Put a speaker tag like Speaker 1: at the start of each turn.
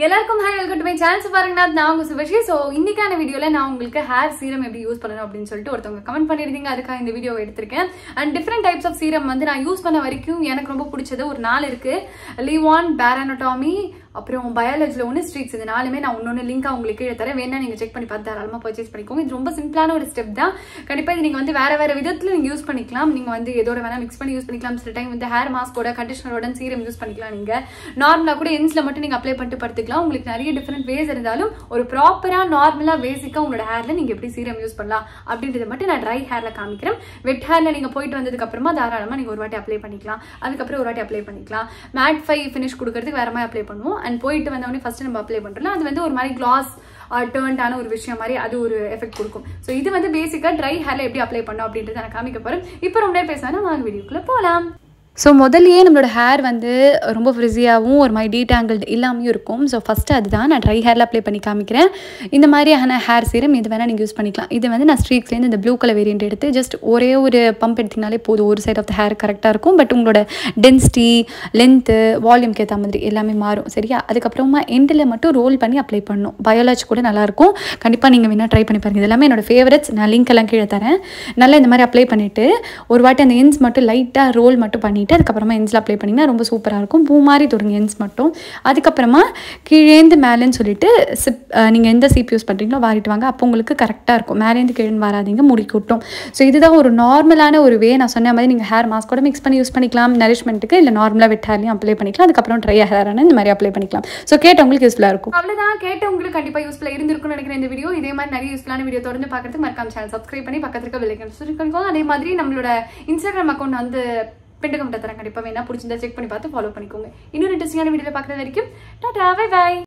Speaker 1: எல்லாருக்கும் hi welcome to my channel பாருங்க நான் உங்க சுபஸ்ரீ ஸோ இன்னைக்கான வீடியோல நான் உங்களுக்கு ஹேர் சீரம் எப்படி யூஸ் பண்ணணும் அப்படின்னு சொல்லிட்டு ஒருத்தவங்க கமெண்ட் பண்ணிருந்தீங்க அதுக்காக இந்த வீடியோ எடுத்திருக்கேன் and different types of serum வந்து நான் யூஸ் பண்ண வரைக்கும் எனக்கு ரொம்ப பிடிச்சது ஒரு நாள் இருக்கு லீவான் பேரானோட்டாமி அப்புறம் பயாலஜியில் ஒன்று ஸ்ட்ரீட்ஸ் இது நாலுமே நான் ஒன்னொன்று லிங்காக உங்களுக்கு கீழே தரேன் வேணா நீங்கள் செக் பண்ணி பார்த்து தாராளமாக பர்ச்சேஸ் பண்ணிக்கோங்க இது ரொம்ப சிம்பிளான ஒரு ஸ்டெப் தான் கண்டிப்பாக இது நீங்கள் வந்து வேற வேற விதத்தில் நீங்கள் யூஸ் பண்ணிக்கலாம் நீங்கள் வந்து எதோட வேணா மிக்ஸ் பண்ணி யூஸ் பண்ணிக்கலாம் சில டைம் வந்து ஹேர் மாஸ்கோட கண்டிஷனரோட சீரம் யூஸ் பண்ணிக்கலாம் நீங்கள் நார்மலாக கூட என்ஸில் மட்டும் நீங்கள் அப்ளை பண்ணிட்டு படுத்துக்கலாம் உங்களுக்கு நிறைய டிஃப்ரெண்ட் வேஸ் இருந்தாலும் ஒரு ப்ராப்பராக நார்மலாக பேசிக்காக உங்களோட ஹேரில் நீங்கள் எப்படி சீரம் யூஸ் பண்ணலாம் அப்படின்றத மட்டும் நான் ட்ரை ஹேரில் காமிக்கிறேன் வெட் ஹேரில் நீங்கள் போயிட்டு வந்ததுக்கு அப்புறமா தாராளமாக நீங்கள் ஒரு வாட்டி அப்ளை பண்ணிக்கலாம் அதுக்கப்புறம் ஒரு வாட்டி அப்ளை பண்ணிக்கலாம் மேட் ஃபை ஃபினிஷ் கொடுக்கறதுக்கு வேற மாதிரி அப்ளை பண்ணுவோம் அண்ட் போயிட்டு வந்தவொடனே ஃபர்ஸ்ட் நம்ம அப்ளை பண்ணுறோம் அது வந்து ஒரு மாதிரி கிளாஸ் டேர்ன்டான ஒரு விஷயம் மாதிரி அது ஒரு எஃபெக்ட் கொடுக்கும் ஸோ இது வந்து பேசிக்காக ட்ரை ஹேரில் எப்படி அப்ளை பண்ணோம் அப்படின்றத நான் காமிக்க போகிறேன் இப்போ ரொம்ப நேரம் பேசினா வாங்க வீடியோக்குள்ளே போகலாம் ஸோ முதல்லயே நம்மளோட ஹேர் வந்து ரொம்ப ஃப்ரிஸியாகவும் ஒரு மாதிரி டீடாங்கிள்டு இல்லாமையும் இருக்கும் ஸோ ஃபஸ்ட்டு அதுதான் நான் ட்ரை ஹேரில் அப்ளை பண்ணி காமிக்கிறேன் இந்த மாதிரியான ஹேர் சீரம் இது வேணால் நீங்கள் யூஸ் பண்ணிக்கலாம் இது வந்து நான் ஸ்ட்ரீக்ஸ்லேருந்து இந்த ப்ளூ கலர் வேரியண்ட் எடுத்து ஜஸ்ட் ஒரே ஒரு பம்ப் எடுத்திங்கனாலே போதும் ஒரு சைட் ஆஃப் த ஹேர் கரெக்டாக இருக்கும் பட் உங்களோட டென்சிட்டி லென்த்து வால்யூம்க்கு ஏற்ற மாதிரி எல்லாமே மாறும் சரியா அதுக்கப்புறமா எண்டில் மட்டும் ரோல் பண்ணி அப்ளை பண்ணணும் பயோலாஜி கூட நல்லாயிருக்கும் கண்டிப்பாக நீங்கள் வேணால் ட்ரை பண்ணி பாருங்கள் இது எல்லாமே என்னோட ஃபேவரட்ஸ் நான் லிங்க் எல்லாம் கீழே தரேன் நல்லா இந்த மாதிரி அப்ளை பண்ணிவிட்டு ஒரு வாட்டி அந்த என்ஸ் மட்டும் லைட்டாக ரோல் மட்டும் பண்ணிவிட்டு அதுக்கப்புறமா என்ஸில் அப்ளை பண்ணிங்கன்னா ரொம்ப சூப்பராக இருக்கும் பூ மாதிரி தொடுங்க என்ஸ் மட்டும் அதுக்கப்புறமா கீழேந்து மேலேன்னு சொல்லிட்டு சிப் நீங்கள் எந்த சீப் யூஸ் பண்ணுறீங்களோ வாரிட்டு வாங்க அப்போ உங்களுக்கு கரெக்டாக இருக்கும் மேலேருந்து கீழேன்னு வராதீங்க முடி கொட்டும் ஸோ இதுதான் ஒரு நார்மலான ஒரு வே நான் சொன்ன மாதிரி நீங்கள் ஹேர் மாஸ்க் கூட மிக்ஸ் பண்ணி யூஸ் பண்ணிக்கலாம் நரிஷ்மெண்ட்டுக்கு இல்லை நார்மலாக வெட் ஹேர்லையும் அப்ளை பண்ணிக்கலாம் அதுக்கப்புறம் ட்ரை ஹேரான இந்த மாதிரி அப்ளை பண்ணிக்கலாம் ஸோ கேட்டவங்களுக்கு யூஸ்ஃபுல்லாக இருக்கும் அவ்வளோதான் கேட்டவங்களுக்கு கண்டிப்பாக யூஸ்ஃபுல்லாக இருந்திருக்கும்னு நினைக்கிறேன் இந்த வீடியோ இதே மாதிரி நிறைய யூஸ்ஃபுல்லான வீடியோ தொடர்ந்து பார்க்கறதுக்கு மறக்காம சேனல் சப்ஸ்கிரைப் பண்ணி பக்கத்துல இருக்க விலைக்கு சொல்லி பண்ணிக்கோங்க அதே மாதிரி நம்மளோட இன்ஸ்டாகிராம் அக்கௌண்ட் வந்து பெண்டுக்கு மட்டும் தரேன் கண்டிப்பாக வேணா பிடிச்சிருந்தா செக் பண்ணி பார்த்து ஃபாலோ பண்ணிக்கோங்க இன்னொரு இன்ட்ரெஸ்டிங்கான வீடியோவில் பார்க்குறது வரைக்கும் டாடா பை பாய்